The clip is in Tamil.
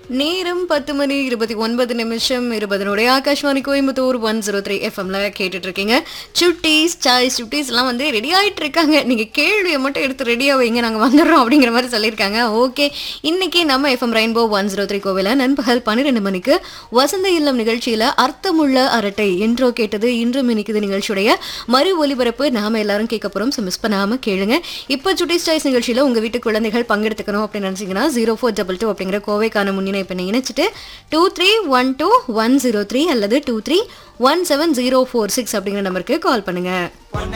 நேரம் பத்து மணி இருபத்தி ஒன்பது நிமிஷம் இருபதனுடைய Akashvani Coimbatore one zero three எஃப்எம்ல கேட்டுட்டு இருக்கீங்க சுட்டீஸ் சாய்ஸ் சுட்டீஸ் எல்லாம் வந்து ரெடி ஆயிட்டு இருக்காங்க நீங்க கேள்வியை மட்டும் எடுத்து ரெடியா வைங்க நாங்க வந்துடுறோம் அப்படிங்கிற மாதிரி சொல்லியிருக்காங்க ஓகே இன்னைக்கு நம்ம FM rainbow one zero three கோவில நண்பகல் பன்னிரெண்டு மணிக்கு வசந்த இல்லம் நிகழ்ச்சியில அர்த்தமுள்ள அரட்டை என்றோ கேட்டது இன்றும் இனிக்குது நிகழ்ச்சியுடைய மறு ஒலிபரப்பு நாம எல்லாரும் கேட்க போறோம் ஸோ மிஸ் பண்ணாம கேளுங்க இப்போ சுட்டீஸ் சாய்ஸ் நிகழ்ச்சியில உங்க வீட்டு குழந்தைகள் பங்கெடுத்துக்கணும் அப்படின்னு நினைச்சீங்கன்னா ஜீரோ ஃபோர் டபுள் டூ அப்படிங்கிற கோவைக்கான முன்னிணைப்பை இணைச்சிட்டு two three one two one zero three அல்லது two three one seven zero four six அப்படிங்கிற நம்பருக்கு கால் பண்ணுங்க